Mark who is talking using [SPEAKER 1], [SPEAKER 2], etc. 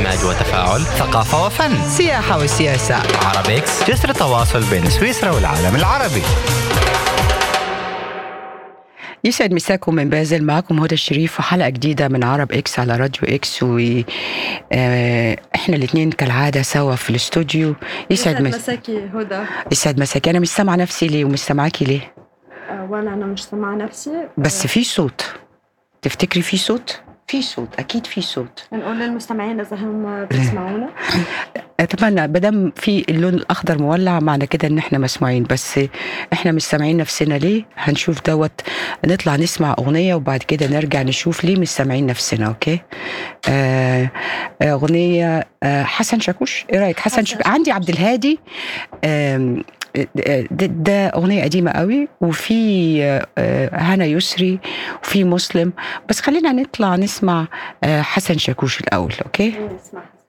[SPEAKER 1] اندماج وتفاعل ثقافة وفن
[SPEAKER 2] سياحة وسياسة
[SPEAKER 1] عربيكس جسر تواصل بين سويسرا والعالم العربي
[SPEAKER 2] يسعد مساكم من بازل معكم هدى الشريف وحلقة جديدة من عرب اكس على راديو اكس و آه، احنا الاثنين كالعادة سوا في الاستوديو يسعد
[SPEAKER 3] يسعد
[SPEAKER 2] مس...
[SPEAKER 3] مساكي هدى
[SPEAKER 2] يسعد مساكي انا مش سامعة نفسي ليه ومش سامعاكي ليه
[SPEAKER 3] آه، ولا انا مش سامعه نفسي
[SPEAKER 2] بس في صوت تفتكري في صوت في صوت اكيد في صوت
[SPEAKER 3] آه، نقول للمستمعين اذا هم بيسمعونا
[SPEAKER 2] اتمنى ما دام في اللون الاخضر مولع معنى كده ان احنا مسموعين بس احنا مش سامعين نفسنا ليه هنشوف دوت نطلع نسمع اغنيه وبعد كده نرجع نشوف ليه مش سامعين نفسنا اوكي آه آه، اغنيه آه حسن شاكوش ايه رايك حسن,
[SPEAKER 3] حسن
[SPEAKER 2] شاكوش عندي عبد الهادي آم، آه، ده, ده اغنيه قديمه قوي وفي آه، آه، هنا يسري وفي مسلم بس خلينا نطلع نسمع آه، حسن شاكوش الاول اوكي
[SPEAKER 3] نسمع